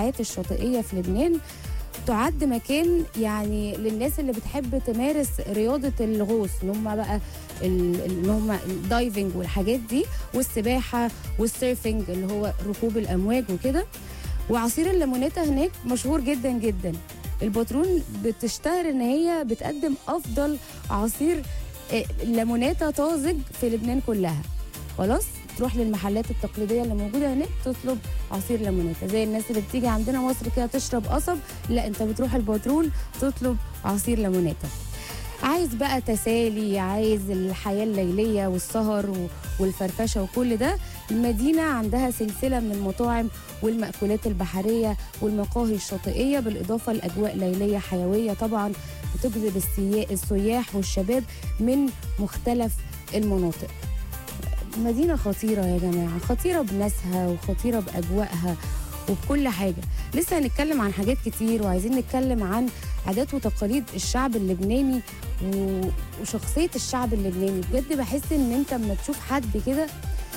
الساحات الشاطئيه في لبنان تعد مكان يعني للناس اللي بتحب تمارس رياضه الغوص اللي هم بقى ال- اللي هم الدايفنج والحاجات دي والسباحه والسيرفنج اللي هو ركوب الامواج وكده وعصير الليموناتا هناك مشهور جدا جدا الباترون بتشتهر ان هي بتقدم افضل عصير آه، ليموناتا طازج في لبنان كلها خلاص تروح للمحلات التقليديه اللي موجوده هناك تطلب عصير ليموناتا زي الناس اللي بتيجي عندنا مصر كده تشرب قصب لا انت بتروح الباترون تطلب عصير ليموناتا عايز بقى تسالي عايز الحياه الليليه والسهر و- والفرفشه وكل ده المدينه عندها سلسله من المطاعم والمأكولات البحريه والمقاهي الشاطئيه بالاضافه لاجواء ليليه حيويه طبعا بتجذب السيا- السياح والشباب من مختلف المناطق مدينة خطيرة يا جماعة خطيرة بناسها وخطيرة بأجواءها وبكل حاجة لسه هنتكلم عن حاجات كتير وعايزين نتكلم عن عادات وتقاليد الشعب اللبناني و- وشخصية الشعب اللبناني بجد بحس ان انت لما تشوف حد كده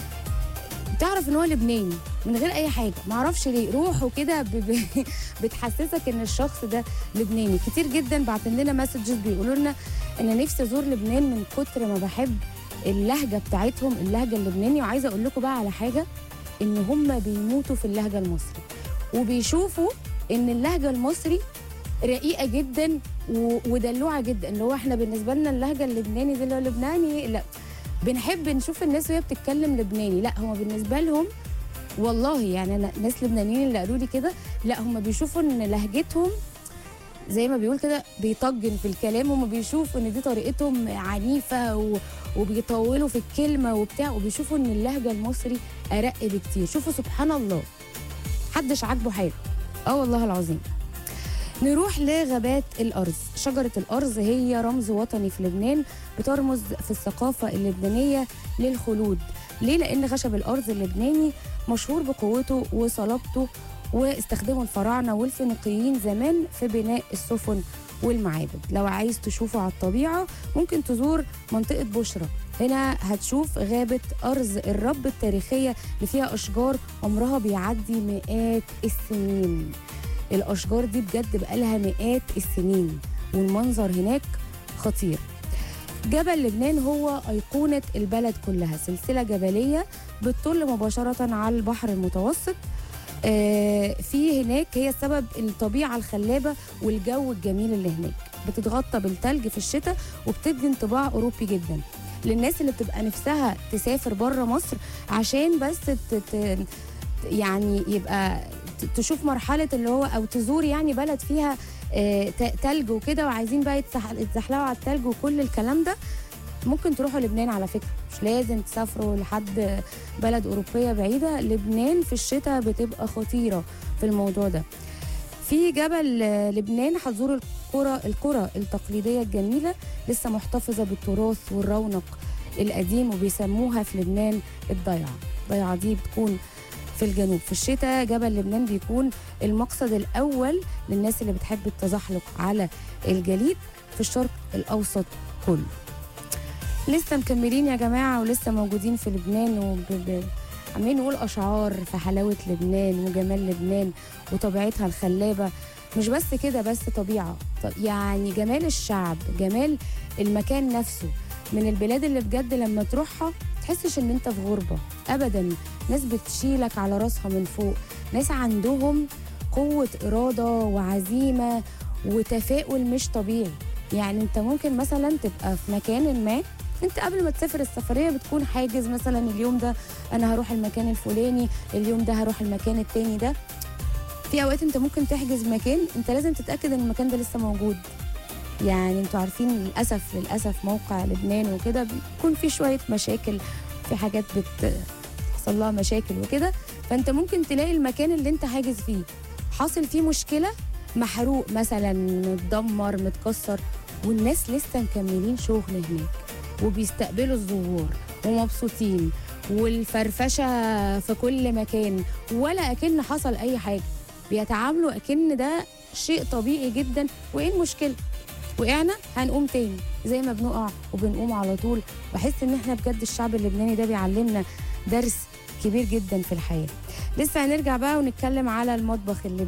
تعرف ان هو لبناني من غير اي حاجه معرفش ليه روحه كده ب... ب... بتحسسك ان الشخص ده لبناني كتير جدا بعتن لنا مسجز بيقولوا لنا انا نفسي ازور لبنان من كتر ما بحب اللهجه بتاعتهم اللهجه اللبناني وعايزه اقول لكم بقى على حاجه ان هم بيموتوا في اللهجه المصري وبيشوفوا ان اللهجه المصري رقيقه جدا و... ودلوعه جدا اللي هو احنا بالنسبه لنا اللهجه اللبناني دي اللي هو لبناني لا بنحب نشوف الناس وهي بتتكلم لبناني لا هم بالنسبه لهم والله يعني انا ناس لبنانيين اللي قالوا لي كده لا هم بيشوفوا ان لهجتهم زي ما بيقول كده بيطجن في الكلام هم بيشوفوا ان دي طريقتهم عنيفه و... وبيطولوا في الكلمه وبتاع وبيشوفوا ان اللهجه المصري ارق بكتير شوفوا سبحان الله محدش عاجبه حاجه اه والله العظيم نروح لغابات الأرز شجرة الأرز هي رمز وطني في لبنان بترمز في الثقافة اللبنانية للخلود ليه؟ لأن خشب الأرز اللبناني مشهور بقوته وصلابته واستخدمه الفراعنة والفينيقيين زمان في بناء السفن والمعابد لو عايز تشوفه على الطبيعة ممكن تزور منطقة بشرى هنا هتشوف غابة أرز الرب التاريخية اللي فيها أشجار عمرها بيعدي مئات السنين الاشجار دي بجد بقالها مئات السنين والمنظر هناك خطير جبل لبنان هو أيقونة البلد كلها سلسلة جبلية بتطل مباشرة على البحر المتوسط آه، في هناك هي سبب الطبيعة الخلابة والجو الجميل اللي هناك بتتغطى بالتلج في الشتاء وبتدي انطباع أوروبي جدا للناس اللي بتبقى نفسها تسافر بره مصر عشان بس ت- ت- يعني يبقى ت- تشوف مرحلة اللي هو أو تزور يعني بلد فيها آه، ت- تلج وكده وعايزين بقى يتسح- يتزحلقوا على التلج وكل الكلام ده ممكن تروحوا لبنان على فكرة مش لازم تسافروا لحد بلد أوروبية بعيدة لبنان في الشتاء بتبقى خطيرة في الموضوع ده في جبل آه، لبنان هتزوروا القرى القرى التقليدية الجميلة لسه محتفظة بالتراث والرونق القديم وبيسموها في لبنان الضيعة الضيعة دي بتكون في الجنوب في الشتاء جبل لبنان بيكون المقصد الأول للناس اللي بتحب التزحلق على الجليد في الشرق الأوسط كله لسه مكملين يا جماعة ولسه موجودين في لبنان وب... ب... عمالين نقول أشعار في حلاوة لبنان وجمال لبنان وطبيعتها الخلابة مش بس كده بس طبيعة طب يعني جمال الشعب جمال المكان نفسه من البلاد اللي بجد لما تروحها تحسش ان انت في غربة ابدا ناس بتشيلك على راسها من فوق ناس عندهم قوة إرادة وعزيمة وتفاؤل مش طبيعي يعني انت ممكن مثلا تبقى في مكان ما انت قبل ما تسافر السفريه بتكون حاجز مثلا اليوم ده انا هروح المكان الفلاني اليوم ده هروح المكان التاني ده في اوقات انت ممكن تحجز مكان انت لازم تتاكد ان المكان ده لسه موجود يعني انتوا عارفين للاسف للاسف موقع لبنان وكده بيكون في شويه مشاكل في حاجات بتحصل لها مشاكل وكده فانت ممكن تلاقي المكان اللي انت حاجز فيه حاصل فيه مشكله محروق مثلا متدمر متكسر والناس لسه مكملين شغل هناك وبيستقبلوا الزوار ومبسوطين والفرفشه في كل مكان ولا اكن حصل اي حاجه بيتعاملوا اكن ده شيء طبيعي جدا وايه المشكله وقعنا هنقوم تاني زي ما بنقع وبنقوم على طول بحس ان احنا بجد الشعب اللبناني ده بيعلمنا درس كبير جدا في الحياه لسه هنرجع بقى ونتكلم على المطبخ اللبناني